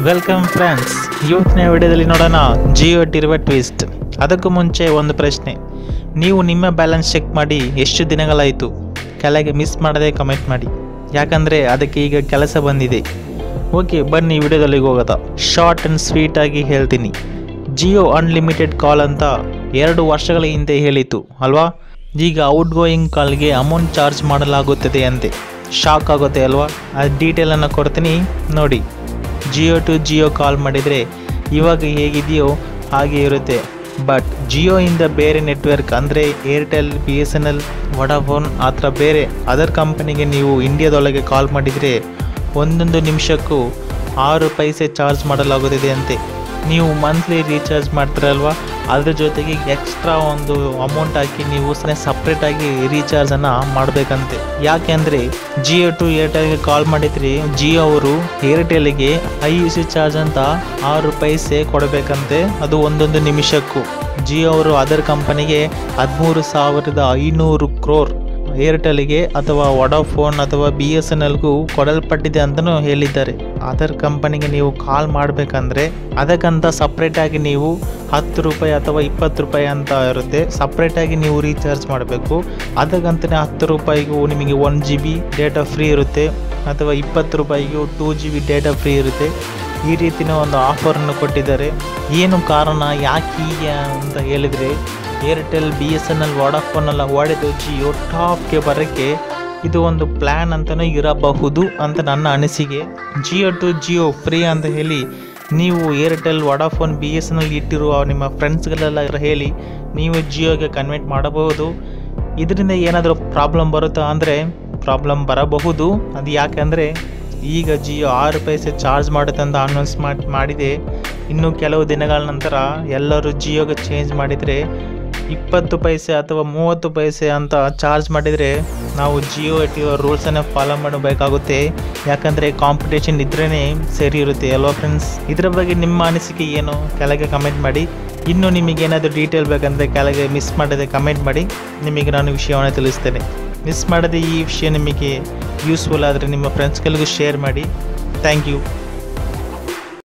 welcome friends ಇವತ್ತಿನ ವಿಡಿಯೋದಲ್ಲಿ ನೋಡೋಣ ಜಿಯೋ ಇಟ್ಟಿರುವ ಟ್ವಿಸ್ಟ್ ಅದಕ್ಕೂ ಮುಂಚೆ ಒಂದು ಪ್ರಶ್ನೆ ನೀವು ನಿಮ್ಮ ಬ್ಯಾಲೆನ್ಸ್ ಚೆಕ್ ಮಾಡಿ ಎಷ್ಟು ದಿನಗಳಾಯಿತು ಕೆಳಗೆ ಮಿಸ್ ಮಾಡದೆ ಕಮೆಂಟ್ ಮಾಡಿ ಯಾಕಂದರೆ ಅದಕ್ಕೆ ಈಗ ಕೆಲಸ ಬಂದಿದೆ ಓಕೆ ಬನ್ನಿ ವಿಡಿಯೋದಲ್ಲಿ ಹೋಗೋದ ಶಾರ್ಟ್ ಆ್ಯಂಡ್ ಸ್ವೀಟಾಗಿ ಹೇಳ್ತೀನಿ ಜಿಯೋ ಅನ್ಲಿಮಿಟೆಡ್ ಕಾಲ್ ಅಂತ ಎರಡು ವರ್ಷಗಳ ಹಿಂದೆ ಹೇಳಿತು ಅಲ್ವಾ ಈಗ ಔಟ್ ಗೋಯಿಂಗ್ ಕಾಲ್ಗೆ ಅಮೌಂಟ್ ಚಾರ್ಜ್ ಮಾಡಲಾಗುತ್ತದೆ ಅಂತೆ ಶಾಕ್ ಆಗುತ್ತೆ ಅಲ್ವಾ ಆ ಡೀಟೇಲನ್ನು ಕೊಡ್ತೀನಿ ನೋಡಿ ಜಿಯೋ ಟು ಜಿಯೋ ಕಾಲ್ ಮಾಡಿದರೆ ಇವಾಗ ಹೇಗಿದೆಯೋ ಹಾಗೆ ಇರುತ್ತೆ ಬಟ್ ಜಿಯೋಯಿಂದ ಬೇರೆ ನೆಟ್ವರ್ಕ್ ಅಂದರೆ Airtel B S N L Vodafone ಆ ಥರ ಬೇರೆ ಅದರ್ ಕಂಪನಿಗೆ ನೀವು ಇಂಡಿಯಾದೊಳಗೆ ಕಾಲ್ ಮಾಡಿದರೆ ಒಂದೊಂದು ನಿಮಿಷಕ್ಕೂ ಆರು ಪೈಸೆ ಚಾರ್ಜ್ ಮಾಡಲಾಗುತ್ತಿದೆ ಅಂತೆ ನೀವು ಮಂತ್ಲಿ ರೀಚಾರ್ಜ್ ಮಾಡ್ತೀರಲ್ವಾ ಅದ್ರ ಜೊತೆಗೆ ಎಕ್ಸ್ಟ್ರಾ ಒಂದು ಅಮೌಂಟ್ ಹಾಕಿ ನೀವು ಸಪ್ರೇಟಾಗಿ ರೀಚಾರ್ಜನ್ನು ಮಾಡಬೇಕಂತೆ ಯಾಕೆಂದರೆ ಜಿಯೋ ಟು ಏರ್ಟೆಲ್ಗೆ ಕಾಲ್ ಮಾಡಿದ್ರಿ ಜಿಯೋ ಅವರು ಏರ್ಟೆಲ್ಗೆ ಐ ಯು ಸಿ ಚಾರ್ಜ್ ಅಂತ ಆರು ಪೈಸೆ ಕೊಡಬೇಕಂತೆ ಅದು ಒಂದೊಂದು ನಿಮಿಷಕ್ಕೂ ಜಿಯೋ ಅವರು ಅದರ್ ಕಂಪನಿಗೆ ಹದಿಮೂರು ಸಾವಿರದ ಐನೂರು ಕ್ರೋರ್ ಏರ್ಟೆಲ್ಗೆ ಅಥವಾ ವಡಾಫೋನ್ ಅಥವಾ ಬಿ ಎಸ್ ಎನ್ ಎಲ್ಗೂ ಕೊಡಲ್ಪಟ್ಟಿದೆ ಅಂತಲೂ ಹೇಳಿದ್ದಾರೆ ಅದರ್ ಕಂಪನಿಗೆ ನೀವು ಕಾಲ್ ಮಾಡಬೇಕಂದ್ರೆ ಅದಕ್ಕಂತ ಸಪ್ರೇಟಾಗಿ ನೀವು ಹತ್ತು ರೂಪಾಯಿ ಅಥವಾ ಇಪ್ಪತ್ತು ರೂಪಾಯಿ ಅಂತ ಇರುತ್ತೆ ಸಪ್ರೇಟಾಗಿ ನೀವು ರೀಚಾರ್ಜ್ ಮಾಡಬೇಕು ಅದಕ್ಕಂತಲೇ ಹತ್ತು ರೂಪಾಯಿಗೂ ನಿಮಗೆ one G B data free ಇರುತ್ತೆ ಅಥವಾ ಇಪ್ಪತ್ತು ರೂಪಾಯಿಗೂ two G B data free ಇರುತ್ತೆ ಈ ರೀತಿಯ ಒಂದು ಆಫರನ್ನು ಕೊಟ್ಟಿದ್ದಾರೆ ಏನು ಕಾರಣ ಯಾಕೆ ಹೀಗೆ ಅಂತ ಹೇಳಿದರೆ Airtel B S N L ವಡಾಫೋನೆಲ್ಲ ಹೊಡೆದು ಜಿಯೋ ಟಾಪ್ಗೆ ಬರೋಕ್ಕೆ ಇದು ಒಂದು ಪ್ಲ್ಯಾನ್ ಅಂತಲೂ ಇರಬಹುದು ಅಂತ ನನ್ನ ಅನಿಸಿಕೆ ಜಿಯೋ ಟು ಜಿಯೋ ಫ್ರೀ ಅಂತ ಹೇಳಿ ನೀವು Airtel Vodafone B S N L ಇಟ್ಟಿರುವ ನಿಮ್ಮ ಫ್ರೆಂಡ್ಸ್ಗಳೆಲ್ಲ ಹೇಳಿ ನೀವು ಜಿಯೋಗೆ ಕನ್ವರ್ಟ್ ಮಾಡಬಹುದು ಇದರಿಂದ ಏನಾದರೂ ಪ್ರಾಬ್ಲಮ್ ಬರುತ್ತಾ ಅಂದರೆ ಪ್ರಾಬ್ಲಮ್ ಬರಬಹುದು ಅದು ಯಾಕೆಂದರೆ ಈಗ ಜಿಯೋ ಆರು ಪೈಸೆ ಚಾರ್ಜ್ ಮಾಡುತ್ತೆ ಅಂತ ಅನೌನ್ಸ್ ಮಾಡಿ ಮಾಡಿದೆ ಇನ್ನು ಕೆಲವು ದಿನಗಳ ನಂತರ ಎಲ್ಲರೂ ಜಿಯೋಗೆ ಚೇಂಜ್ ಮಾಡಿದರೆ ಇಪ್ಪತ್ತು ಪೈಸೆ ಅಥವಾ ಮೂವತ್ತು ಪೈಸೆ ಅಂತ ಚಾರ್ಜ್ ಮಾಡಿದರೆ ನಾವು ಜಿಯೋ ಇಟ್ಟಿರೋ ರೂಲ್ಸನ್ನೇ ಫಾಲೋ ಮಾಡಬೇಕಾಗುತ್ತೆ ಯಾಕಂದರೆ ಕಾಂಪಿಟೇಷನ್ ಇದ್ರೇ ಸರಿ ಇರುತ್ತೆ ಅಲ್ವಾ ಫ್ರೆಂಡ್ಸ್ ಇದರ ಬಗ್ಗೆ ನಿಮ್ಮ ಅನಿಸಿಕೆ ಏನು ಕೆಳಗೆ ಕಮೆಂಟ್ ಮಾಡಿ ಇನ್ನು ನಿಮಗೆ ಏನಾದರೂ ಡೀಟೇಲ್ ಬೇಕಂದರೆ ಕೆಳಗೆ ಮಿಸ್ ಮಾಡದೆ ಕಮೆಂಟ್ ಮಾಡಿ ನಿಮಗೆ ನಾನು ವಿಷಯವನ್ನು ತಿಳಿಸ್ತೇನೆ ಮಿಸ್ ಮಾಡದೆ ಈ ವಿಷಯ ನಿಮಗೆ ಯೂಸ್ಫುಲ್ ಆದರೆ ನಿಮ್ಮ ಫ್ರೆಂಡ್ಸ್ಗಳಿಗೂ ಶೇರ್ ಮಾಡಿ ಥ್ಯಾಂಕ್ ಯು